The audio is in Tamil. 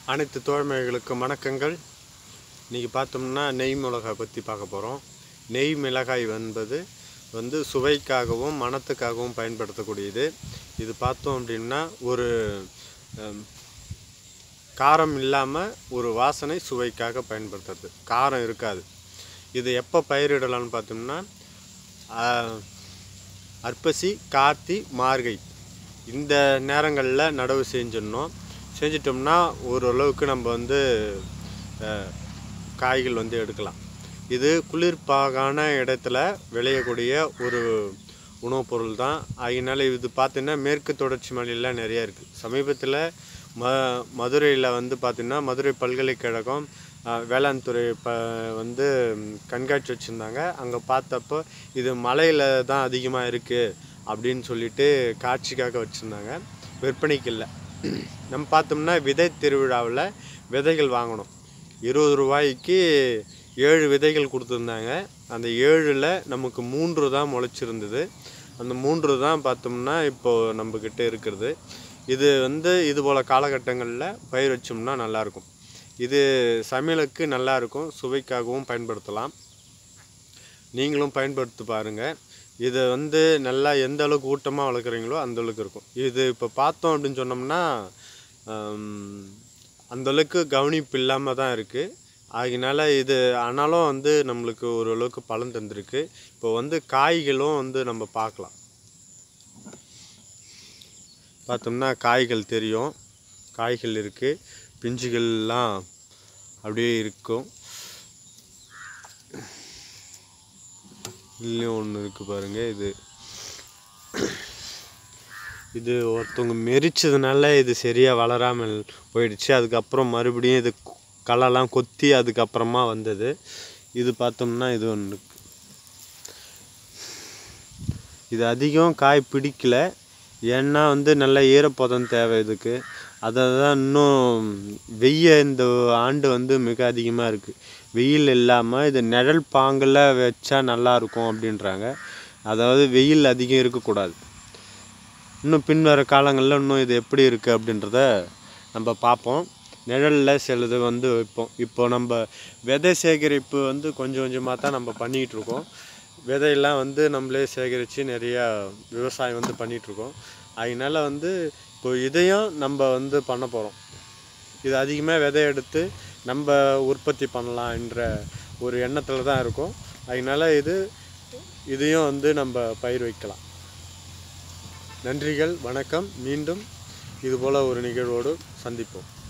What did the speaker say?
அனைத்து தோழமைகளுக்கும் வணக்கங்கள் இன்றைக்கி பார்த்தோம்னா நெய் மிளகாய் பற்றி பார்க்க போகிறோம் நெய் மிளகாய் என்பது வந்து சுவைக்காகவும் மணத்துக்காகவும் பயன்படுத்தக்கூடியது இது பார்த்தோம் அப்படின்னா ஒரு ஹம், காரம் இல்லாமல் ஒரு வாசனை சுவைக்காக பயன்படுத்துறது காரம் இருக்காது இது எப்போ பயிரிடலாம்னு பார்த்தோம்னா ஆஹ், அர்ப்பசி கார்த்தி மார்கை இந்த நேரங்களில் நடவு செஞ்சிடணும் செஞ்சிட்டோம்னா ஓரளவுக்கு நம்ம வந்து அஹ், காய்கள் வந்து எடுக்கலாம் இது குளிர்பாகான இடத்துல விளையக்கூடிய ஒரு உணவுப் பொருள் தான் அதனால இது பார்த்தீங்கன்னா மேற்கு தொடர்ச்சி மலையில் நிறைய இருக்குது சமீபத்தில் ம மதுரையில் வந்து பார்த்திங்கன்னா மதுரை பல்கலைக்கழகம் அஹ், வேளாண் துறை ப வந்து ம், கண்காட்சி வச்சுருந்தாங்க அங்கே பார்த்தப்போ இது மலையில் தான் அதிகமாக இருக்குது அப்படின்னு சொல்லிட்டு காட்சிக்காக வச்சுருந்தாங்க விற்பனைக்கு இல்லை நம்ம பார்த்தோம்னா விதை திருவிழாவில் விதைகள் வாங்கணும் இருபது ரூபாய்க்கு ஏழு விதைகள் கொடுத்துருந்தாங்க அந்த ஏழில் நமக்கு மூன்று தான் முளைச்சிருந்தது அந்த மூன்று தான் பார்த்தோம்னா இப்போது நம்மக்கிட்ட இருக்கிறது இது வந்து இது போல் காலகட்டங்களில் பயிர் வச்சோம்னா நல்லாயிருக்கும் இது சமையலுக்கு நல்லாயிருக்கும் சுவைக்காகவும் பயன்படுத்தலாம் நீங்களும் பயன்படுத்தி பாருங்கள் இதை வந்து நல்லா எந்த அளவுக்கு ஊட்டமாக வளர்க்குறீங்களோ அந்த அளவுக்கு இருக்கும் இது இப்போ பார்த்தோம் அப்படின்னு சொன்னோம்னா ஆம், அந்த அளவுக்கு கவனிப்பு இல்லாமல் தான் இருக்குது அதனால இது ஆனாலும் வந்து நம்மளுக்கு ஓரளவுக்கு பலன் தந்திருக்கு இப்போ வந்து காய்களும் வந்து நம்ம பார்க்கலாம் பார்த்தோம்னா காய்கள் தெரியும் காய்கள் இருக்குது பிஞ்சுகள்லாம் அப்படியே இருக்கும் இதுலேயும் ஒன்று இருக்குது பாருங்கள் இது இது ஒருத்தவங்க மெரிச்சதுனால இது சரியாக வளராமல் போயிடுச்சு அதுக்கப்புறம் மறுபடியும் இது கு- களைலாம் கொத்தி அதுக்கப்புறமா வந்தது இது பார்த்தோம்னா இது ஒன்று இருக்கு. இது அதிகம் காய் பிடிக்கல ஏன்னா வந்து நல்ல ஈரப்பதம் தேவை இதுக்கு அதை தான் இன்னும் வெய்ய இந்த ஆண்டு வந்து மிக அதிகமாக இருக்குது வெயில் இல்லாமல் இது நிழல் பாங்கில் வச்சா நல்லா இருக்கும் அப்படின்றாங்க அதாவது வெயில் அதிகம் இருக்கக்கூடாது இன்னும் பின்வர காலங்களில் இன்னும் இது எப்படி இருக்குது அப்படின்றத நம்ம பார்ப்போம் நிழலில் சிலது வந்து வைப்போம் இப்போ நம்ம விதை சேகரிப்பு வந்து கொஞ்சம் கொஞ்சமாக தான் நம்ம பண்ணிகிட்டு இருக்கோம் விதையெல்லாம் வந்து நம்மளே சேகரித்து நிறையா விவசாயம் வந்து பண்ணிகிட்ருக்கோம் அதனால வந்து இப்போ இதையும் நம்ம வந்து பண்ண போகிறோம் இது அதிகமாக விதை எடுத்து நம்ம உற்பத்தி பண்ணலாம் என்ற ஒரு எண்ணத்தில் தான் இருக்கும் அதனால இது இதையும் வந்து நம்ம பயிர் வைக்கலாம் நன்றிகள் வணக்கம் மீண்டும் இதுபோல் ஒரு நிகழ்வோடு சந்திப்போம்